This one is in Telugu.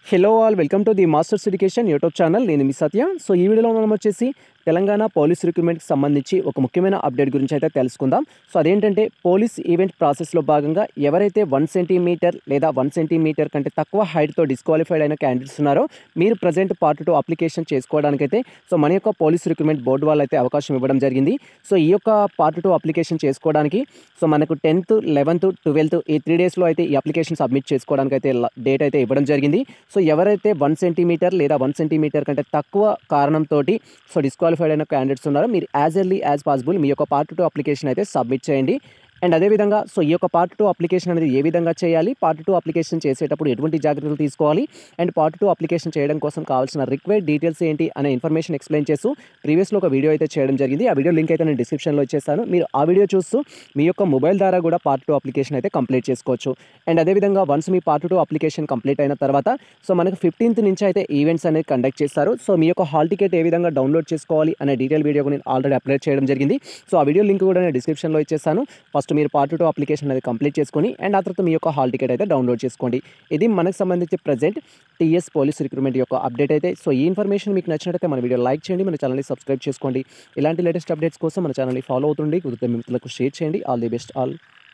hello all welcome to the Masters Education YouTube channel నేను మీ సత్య సో ఈ వీడియోలో మనం వచ్చేసి తెలంగాణ పోలీస్ రిక్రూట్మెంట్కి సంబంధించి ఒక ముఖ్యమైన అప్డేట్ గురించి అయితే తెలుసుకుందాం సో అదేంటంటే పోలీస్ ఈవెంట్ ప్రాసెస్లో భాగంగా ఎవరైతే వన్ సెంటీమీటర్ లేదా వన్ సెంటీమీటర్ కంటే తక్కువ హైట్తో డిస్క్వాలిఫైడ్ అయిన క్యాండిడేట్స్ ఉన్నారో మీరు ప్రజెంట్ పార్ట్ టూ అప్లికేషన్ చేసుకోవడానికైతే సో మన యొక్క పోలీస్ రిక్రూట్మెంట్ బోర్డు వాళ్ళు అయితే అవకాశం ఇవ్వడం జరిగింది సో ఈ యొక్క పార్ట్ టూ అప్లికేషన్ చేసుకోవడానికి సో మనకు టెన్త్ లెవెన్త్ ట్వెల్త్ ఈ త్రీ డేస్లో అయితే ఈ అప్లికేషన్ సబ్మిట్ చేసుకోవడానికి అయితే డేట్ అయితే ఇవ్వడం జరిగింది సో ఎవరైతే వన్ సెంటీమీటర్ లేదా వన్ సెంటీమీటర్ కంటే తక్కువ కారణంతో సో డిస్క్వాలిఫైడ్ అయిన క్యాండిడేట్స్ ఉన్నారో మీరు యాజ్ ఎర్లీ యాజ్ పాసిబుల్ మీ యొక్క పార్ట్ టూ అప్లికేషన్ అయితే సబ్మిట్ చేయండి అండ్ అదేవిధంగా సో ఈ యొక్క పార్ట్ టూ అప్లికేషన్ అనేది ఏ విధంగా చేయాలి పార్ట్ టూ అప్లికేషన్ చేసేటప్పుడు ఎటువంటి జాగ్రత్తలు తీసుకోవాలి అండ్ పార్ట్ టూ అప్లికేషన్ చేయడం కోసం కావాల్సిన రిక్వైర్డ్ డీటెయిల్స్ ఏంటి అనే ఇన్ఫర్మేషన్ ఎక్స్ప్లెయిన్ చేస్తూ ప్రీవియస్లో ఒక వీడియో అయితే చేయడం జరిగింది ఆ వీడియో లింక్ అయితే నేను డిస్క్రిప్షన్లో ఇచ్చేస్తాను మీరు ఆ వీడియో చూస్తూ మీ యొక్క మొబైల్ ద్వారా కూడా పార్ట్ టూ అప్లికేషన్ అయితే కంప్లీట్ చేసుకోవచ్చు అండ్ అదేవిధంగా వన్స్ మీ పార్ట్ టూ అప్లికేషన్ కంప్లీట్ అయిన తర్వాత సో మనకు ఫిఫ్టీన్త్ నుంచి అయితే ఈవెంట్స్ అనేది కండక్ట్ చేస్తారు సో మీ యొక్క హాల్ టికెట్ ఏ విధంగా డౌన్లోడ్ చేసుకోవాలి అనే డీటెయిల్ వీడియో నేను ఆల్రెడీ అప్లోడ్ చేయడం జరిగింది సో ఆ వీడియో లింక్ కూడా నేను డిస్క్రిప్షన్లో ఇచ్చేస్తాను ఫస్ట్ మీరు పార్ట్ టూ అప్లికేషన్ అనేది కంప్లీట్ చేసుకొని అండ్ ఆ తర్వాత మీ యొక్క హాల్ టికెట్ అయితే డౌన్లోడ్ చేసుకోండి ఇది మనకు సంబంధించి ప్రజెంట్ టీఎస్ పోలీస్ రిక్రూట్మెంట్ యొక్క అప్డేట్ అయితే సో ఈ ఇన్ఫర్మేషన్ మీకు నచ్చినట్లయితే మన వీడియో లైక్ చేయండి మన ఛానల్ని సబ్స్క్రైబ్ చేసుకోండి ఇలాంటి లేటెస్ట్ అప్డేట్స్ కోసం మన ఛానల్ని ఫాలో అవుతుండి కుదిరితే మీ మిత్రులకు షేర్ చేయండి ఆల్ ది బెస్ట్ ఆల్